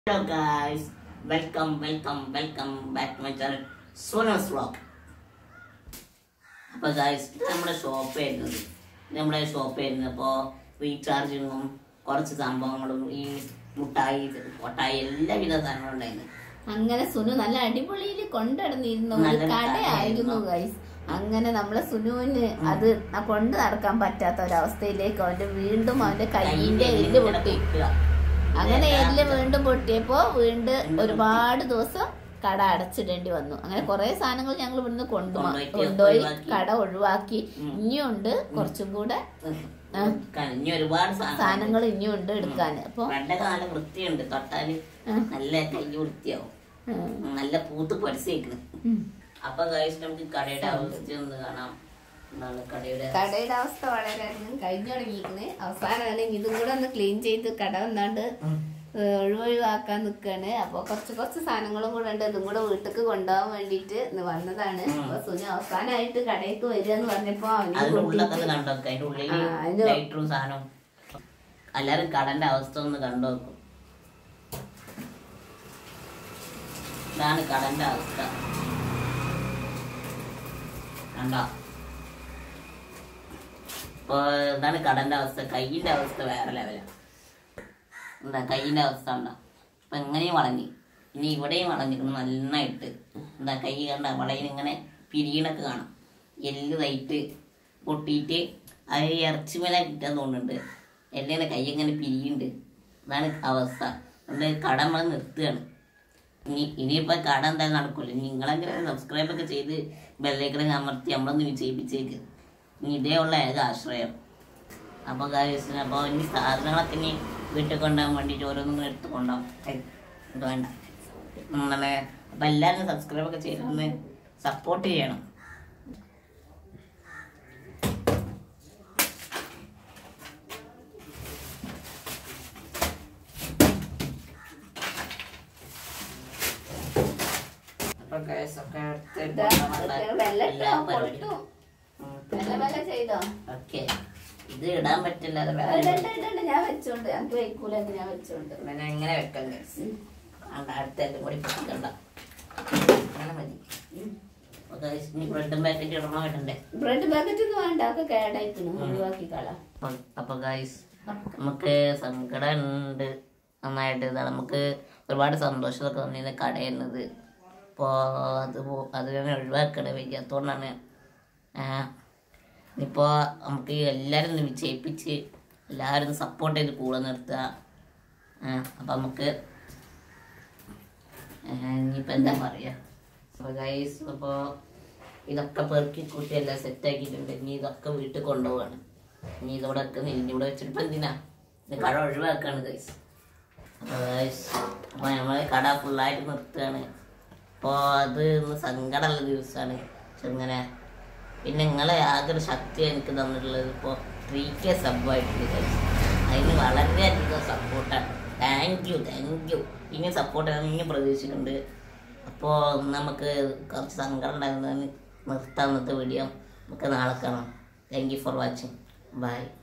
Hello guys welcome welcome welcome back to my channel Sonos vlog അപ്പോൾ guys ഇത് നമ്മുടെ shop ആയിരുന്നത് ഇത് നമ്മുടെ ഷോപ്പ് ആയിരുന്നു അപ്പോൾ റീചാർജിങ്ങും കുറച്ച് സംഭവങ്ങളും ഈ മുട്ടായി കൊട്ടായി എല്ലാവിധ സാധനങ്ങളും ഉണ്ടായിരുന്നു അങ്ങനെ സുനു നല്ല അടിപൊളിയിൽ കൊണ്ടുനടന്നിരുന്ന ഒരു നല്ല കടയായിരുന്നു ഗൈസ് അങ്ങനെ നമ്മളെ സുനുവിന് അത് ന- കൊണ്ട് നടക്കാൻ പറ്റാത്ത ഒരവസ്ഥയിലേക്ക് അവന്റെ വീണ്ടും അവന്റെ കയ്യിന്റെ എല്ല് പൊട്ടി അങ്ങനെ എല്ല് വീണ്ടും പൊട്ടിയപ്പോ വീണ്ടും ഒരുപാട് ദിവസം കട അടച്ചിടേണ്ടി വന്നു അങ്ങനെ കുറെ സാധനങ്ങൾ ഞങ്ങൾ ഇവിടുന്ന് കൊണ്ടു കൊണ്ടുപോയിട്ട് കൊണ്ടുപോയി ഒഴിവാക്കി. കട ഒഴിവാക്കി ഉം. ഇനിയുണ്ട് കുറച്ചും കൂടെ ആ. ഇനി ഒരുപാട് സാധനങ്ങൾ ഇനിയുണ്ട് എടുക്കാൻ അപ്പൊ പണ്ടൊക്കെ നല്ല വൃത്തിയുണ്ട് തൊട്ടാല് ആ. നല്ല കൈ വൃത്തിയാവും ഉം. നല്ല പൂത്ത് പഠിച്ചേക്കുന്നു ഉം. അപ്പൊ ഗായ്സ് നമുക്ക് കടയുടെ അവസ്ഥ ഒന്ന് കാണാം എന്താണ് കടയുടെ കടയുടെ അവസ്ഥ വളരെ കഴിഞ്ഞു തുടങ്ങിയിരിക്കുന്നത് അവസാനമാണ് ഇനി ഇതും കൂടെ ഒന്ന് ക്ലീൻ ചെയ്ത് കട വന്നാണ്ട് ഉം. ഏഹ് ഒഴിവൊഴിവാക്കാൻ നിൽക്കാണ് അപ്പൊ കുറച്ച് കുറച്ച് സാധനങ്ങളും കൂടെ ഉണ്ട് ഇതും കൂടെ വീട്ടിക്ക് കൊണ്ടുപോകാൻ വേണ്ടിട്ട് ഇന്ന് വന്നതാണ് ഉം. അപ്പൊ സുനി അവസാനമായിട്ട് കടയിലേക്ക് വരിക എന്ന് പറഞ്ഞപ്പോ അവന് അതിന്റെ ഉള്ളൊക്കെ കൂട്ടിയിട്ട് കണ്ടോ അതിന്റെ ഉള്ളിൽ ആ, അതിന്റെ- ലൈറ്ററും സാധനവും എല്ലാരും കടന്റെ അവസ്ഥ ഒന്ന് കണ്ടു നോക്കും ഇതാണ് കടന്റെ അവസ്ഥ കണ്ടോ ഇപ്പൊ ഇതാണ് കടന്റെ അവസ്ഥ കയ്യിന്റെ അവസ്ഥ വേറെ ലെവലാ എന്താ കയ്യിന്റെ അവസ്ഥ ഉണ്ടോ അപ്പൊ എങ്ങനെയും വളഞ്ഞു ഇനി ഇവിടെയും വളഞ്ഞിരിക്കണം നന്നായിട്ട് എന്താ കൈ കണ്ട വളയിൽ ഇങ്ങനെ പിരിയണൊക്കെ കാണാം എല്ല് തൈറ്റ് പൊട്ടിയിട്ട് അത് ഇറച്ചി മേലെ കിട്ടാൻ തോന്നുന്നുണ്ട് എല്ലാം കൈ ഇങ്ങനെ പിരിയുന്നുണ്ട് അതാണ് അവസ്ഥ അതുകൊണ്ട് കട നമ്മൾ നിർത്തുകയാണ് ഇനി ഇനിയിപ്പോൾ കട എന്തായാലും നടക്കില്ല നിങ്ങളെങ്ങനെ സബ്സ്ക്രൈബ് ഒക്കെ ചെയ്ത് ബെല്ലേക്കടെ അമർത്തി നമ്മളൊന്ന് വിജയിപ്പിച്ചേക്ക് ഇനി ഇതേ ഉള്ള ഏക ആശ്രയം അപ്പോൾ കാര്യത്തിന് അപ്പോൾ ഇനി സാധനങ്ങളൊക്കെ ഇനി വീട്ടിൽ കൊണ്ടുപോകാൻ വേണ്ടിയിട്ട് ഓരോന്നും ഇങ്ങനെ എടുത്ത് കൊണ്ടുപോകാം ഏയ്, ഇത് വേണ്ട നമ്മളെ അപ്പം എല്ലാവരും സബ്സ്ക്രൈബ് ഒക്കെ ചെയ്തൊന്ന് സപ്പോർട്ട് ചെയ്യണം അപ്പൊ guys ഒക്കെ എടുത്ത് ഇതാ, കൊണ്ടുപോകാനുള്ള അതൊക്കെ വെള്ളം എല്ലാ ഇട്ടോ, പരിപാടിയും പൊട്ടും. മെല്ലെ മെല്ലെ ചെയ്തോ ഓക്കെ ഇത് ഇടാൻ പറ്റില്ല അത് ആ, വേറെ ഇടണ്ട, ഇടണ്ട, ഞാൻ വെച്ചോണ്ട് എനിക്ക് വയ്ക്കൂല എന്ന് ഞാൻ വെച്ചോണ്ട് പിന്നെ എങ്ങനെ വെക്കാം guys? ആണ്ട അടുത്തെല്ലാം കൂടി പൊട്ടിക്കണ്ട അങ്ങനെ മതി അപ്പൊ guys, ഇനി ബ്രെഡും പാക്കറ്റ് ഇടണോ ഇടണ്ടേ ബ്രെഡ് പാക്കറ്റ് ഒന്നും വേണ്ട ഒക്കെ കേടായിക്കണം ഒഴിവാക്കി കളാം അപ്പൊ- അപ്പൊ ഗായ്സ് നമുക്ക് സങ്കടം ഉണ്ട് നന്നായിട്ട് ഇതാ നമുക്ക് ഒരുപാട് സന്തോഷമൊക്കെ തോന്നിയത് കടയുന്നത് ഇപ്പോൾ അത് പോ- അത് തന്നെ ഒഴിവാക്കണേ വയ്യാത്തോണ്ടാണ് ഇപ്പോൾ നമുക്ക് എല്ലാവരും ഒന്ന് വിജയിപ്പിച്ച് എല്ലാവരും ഒന്ന് സപ്പോർട്ട് ചെയ്ത് കൂടെ നിർത്തുക അപ്പം നമുക്ക് ഇനിയിപ്പോൾ എന്താ പറയുക അപ്പോൾ ഗൈസ് അപ്പോൾ ഇതൊക്കെ പെറുക്കി കൂട്ടി എല്ലാം സെറ്റാക്കിയിട്ടുണ്ട് ഇനി ഇതൊക്കെ വീട്ടിൽ കൊണ്ടുപോവാണ് ഇനി ഇതോടെ ഒക്കെ ഇനി ഇവിടെ വെച്ചിട്ട് ഇപ്പം എന്തിനാ ഇത് കട ഒഴിവാക്കാണ് ഗൈസ് അപ്പോൾ ഗൈസ് അപ്പോൾ നമ്മൾ കട ഫുള്ളായിട്ട് നിർത്തുകയാണ് അപ്പോൾ അത് ഇന്ന് സങ്കടമുള്ള ദിവസമാണ് ചെറുങ്ങനെ പിന്നെ നിങ്ങളെ ആകെ ഒരു ശക്തി എനിക്ക് തന്നിട്ടുള്ളത് ഇപ്പോൾ ത്രീ കെ സബ്ബായിട്ടുണ്ട് ഗൈസ് അതിന് വളരെയധികം സപ്പോർട്ടാണ് താങ്ക് യു താങ്ക് യു ഇനി സപ്പോർട്ട് ചെയ്യാൻ ഇനി പ്രതീക്ഷിക്കുന്നുണ്ട് അപ്പോൾ നമുക്ക് കുറച്ച് സങ്കടം ഉണ്ടായിരുന്നതിന് നിർത്താം ഇന്നത്തെ വീഡിയോ നമുക്ക് നാളെ കാണാം thank you for watching by